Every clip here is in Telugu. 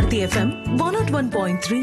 Bharati FM one nought one point three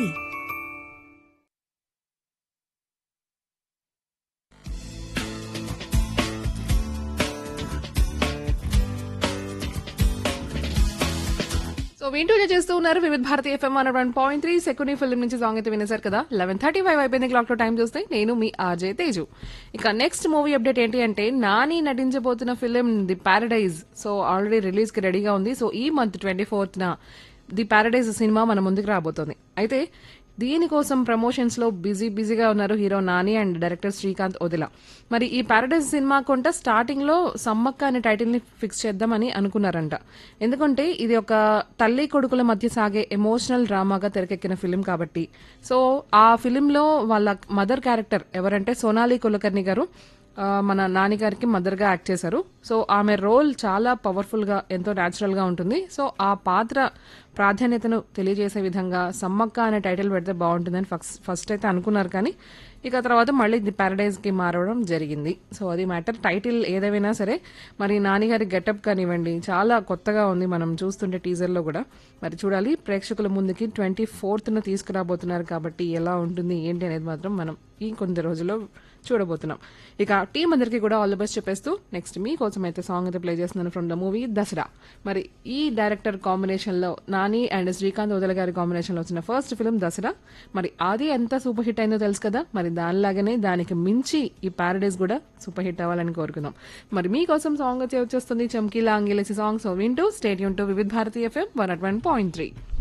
so వింటూనే చేస్తూ ఉన్నారు Vividh Bharati FM one one point three second film నుంచి సాంగ్ అయితే వినేశారు కదా లెవెన్ థర్టీ ఫైవ్ అయిపోయింది క్లాక్ లో టైం చూస్తే నేను మీ ఆర్జే తేజు ఇక నెక్స్ట్ మూవీ అప్డేట్ ఏంటి అంటే నాని నటించబోతున్న film The Paradise so already release కి రెడీగా ఉంది సో ఈ మంత్ ట్వంటీ ఫోర్త్ న ది పారడైజ్ సినిమా మన ముందుకు రాబోతోంది అయితే దీనికోసం ప్రమోషన్స్ లో బిజీ బిజీగా ఉన్నారు hero Nani and director Srikanth Odela మరి ఈ పారడైజ్ సినిమా కొంట స్టార్టింగ్ లో సమ్మక్క అనే టైటిల్ ని ఫిక్స్ చేద్దామని అనుకున్నారంట ఎందుకంటే ఇది ఒక తల్లి కొడుకుల మధ్య సాగే ఎమోషనల్ డ్రామాగా తెరకెక్కిన ఫిలిం కాబట్టి సో ఆ ఫిలిం లో వాళ్ళ మదర్ క్యారెక్టర్ ఎవరంటే సోనాలి కులకర్ణి గారు ఆ, మన నాన్నగారికి మదర్ గా యాక్ట్ చేశారు సో ఆమె రోల్ చాలా పవర్ఫుల్ గా ఎంతో న్యాచురల్ గా ఉంటుంది సో ఆ పాత్ర ప్రాధాన్యతను తెలియజేసే విధంగా సమ్మక్క అనే టైటిల్ పెడితే బాగుంటుందని ఫస్ట్ ఫస్ట్ అయితే అనుకున్నారు కానీ ఇక తర్వాత మళ్ళీ ది పారడైజ్ కి మారడం జరిగింది సో అది మ్యాటర్ టైటిల్ ఏదేమైనా సరే మరి నాన్నగారి గెటప్ కానివ్వండి చాలా కొత్తగా ఉంది మనం చూస్తుంటే టీజర్ లో కూడా మరి చూడాలి ప్రేక్షకుల ముందుకి ట్వంటీ ఫోర్త్ న తీసుకురాబోతున్నారు కాబట్టి ఎలా ఉంటుంది ఏంటి అనేది మాత్రం మనం ఈ కొన్ని రోజుల్లో చూడబోతున్నాం ఇక టీం అందరికీ కూడా ఆల్ ది బెస్ట్ చెప్పేస్తూ నెక్స్ట్ మీకోసం అయితే సాంగ్ అయితే ప్లే చేస్తున్నాను ఫ్రమ్ ద మూవీ దసరా మరి ఈ డైరెక్టర్ కాంబినేషన్ లో నాని అండ్ శ్రీకాంత్ వదల గారి కాంబినేషన్ లో వచ్చిన ఫస్ట్ ఫిల్మ్ దసరా మరి అది ఎంత సూపర్ హిట్ అయిందో తెలుసు కదా మరి దానిలాగానే దానికి మించి ఈ పారడైజ్ కూడా సూపర్ హిట్ అవ్వాలని కోరుకుందాం మరి మీకోసం సాంగ్ వచ్చి వచ్చేస్తుంది చమ్కీలా అంగిలేసి సాంగ్ సో వింటూ stay tuned to Vividh Bharati FM one at one point three